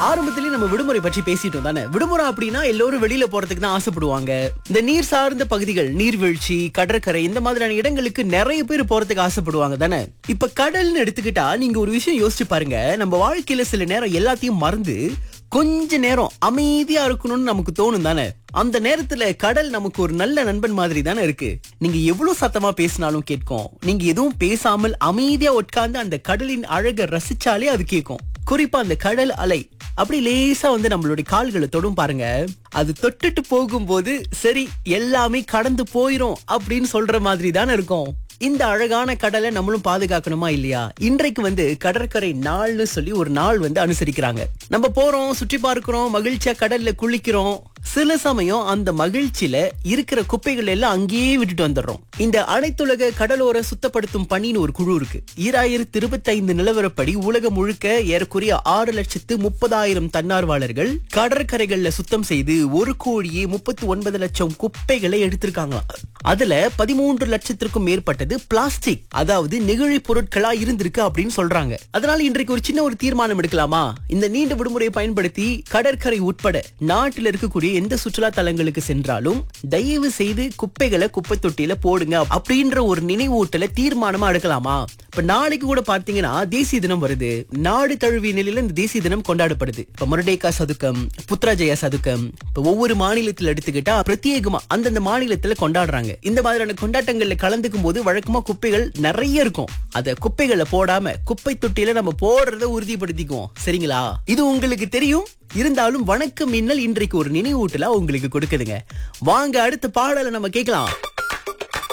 ஆரம்பத்திலேயே நம்ம விடுமுறை பற்றி பேசிட்டோம் தானே விடுமுறை அப்படின்னா எல்லோரும் வெளியில போறதுக்கு தான் ஆசைப்படுவாங்க இந்த நீர் சார்ந்த பகுதிகள் நீர்வீழ்ச்சி கடற்கரை இந்த மாதிரியான இடங்களுக்கு நிறைய பேர் போறதுக்கு ஆசைப்படுவாங்க தானே இப்ப கடல்னு எடுத்துக்கிட்டா நீங்க ஒரு விஷயம் யோசிச்சு பாருங்க நம்ம வாழ்க்கையில சில நேரம் எல்லாத்தையும் மறந்து கொஞ்ச நேரம் அமைதியா இருக்கணும்னு நமக்கு தோணும் தானே அந்த நேரத்துல கடல் நமக்கு ஒரு நல்ல நண்பன் மாதிரி தானே இருக்கு நீங்க எவ்வளவு சத்தமா பேசினாலும் கேட்கும் நீங்க எதுவும் பேசாமல் அமைதியா உட்கார்ந்து அந்த கடலின் அழகை ரசிச்சாலே அது கேட்கும் குறிப்பா அந்த கடல் அலை அப்படி லேசா வந்து நம்மளுடைய கால்களை தொடும் பாருங்க அது தொட்டுட்டு போகும்போது சரி எல்லாமே கடந்து போயிரும் அப்படின்னு சொல்ற மாதிரி தானே இருக்கும் இந்த அழகான கடலை நம்மளும் பாதுகாக்கணுமா இல்லையா இன்றைக்கு வந்து கடற்கரை நாள்னு சொல்லி ஒரு நாள் வந்து அனுசரிக்கிறாங்க நம்ம போறோம் சுற்றி பார்க்கிறோம் மகிழ்ச்சியா கடல்ல குளிக்கிறோம் சில சமயம் அந்த மகிழ்ச்சியில இருக்கிற குப்பைகள் எல்லாம் அங்கேயே விட்டுட்டு வந்துடுறோம் இந்த அனைத்துலக கடலோர சுத்தப்படுத்தும் பணின்னு ஒரு குழு இருக்கு ஈராயிரத்தி இருபத்தி ஐந்து நிலவரப்படி உலகம் முழுக்க ஏறக்குறைய ஆறு லட்சத்து முப்பதாயிரம் தன்னார்வலர்கள் கடற்கரைகள்ல சுத்தம் செய்து ஒரு கோடியே முப்பத்தி ஒன்பது லட்சம் குப்பைகளை எடுத்திருக்காங்களாம் அதுல பதிமூன்று லட்சத்திற்கும் மேற்பட்டது பிளாஸ்டிக் அதாவது நெகிழி பொருட்களா இருந்திருக்கு அப்படின்னு சொல்றாங்க அதனால இன்றைக்கு ஒரு சின்ன ஒரு தீர்மானம் எடுக்கலாமா இந்த நீண்ட விடுமுறையை பயன்படுத்தி கடற்கரை உட்பட நாட்டில் இருக்கக்கூடிய எந்த சுற்றுலா தலங்களுக்கு சென்றாலும் தயவு செய்து குப்பைகளை குப்பை தொட்டியில போடுங்க அப்படின்ற ஒரு நினைவூட்டல தீர்மானமா எடுக்கலாமா இப்ப நாளைக்கு கூட பாத்தீங்கன்னா தேசிய தினம் வருது நாடு தழுவிய நிலையில இந்த தேசிய தினம் கொண்டாடப்படுது இப்ப முரடேக்கா சதுக்கம் புத்ராஜயா சதுக்கம் இப்ப ஒவ்வொரு மாநிலத்தில் எடுத்துக்கிட்டா பிரத்யேகமா அந்தந்த மாநிலத்துல கொண்டாடுறாங்க இந்த மாதிரியான கொண்டாட்டங்கள்ல கலந்துக்கும் போது வழக்கமா குப்பைகள் நிறைய இருக்கும் அத குப்பைகளை போடாம குப்பை தொட்டியில நம்ம போடுறத உறுதிப்படுத்திக்குவோம் சரிங்களா இது உங்களுக்கு தெரியும் இருந்தாலும் வணக்கம் மின்னல் இன்றைக்கு ஒரு நினைவூட்டலா உங்களுக்கு கொடுக்குதுங்க வாங்க அடுத்த பாடலை நம்ம கேட்கலாம்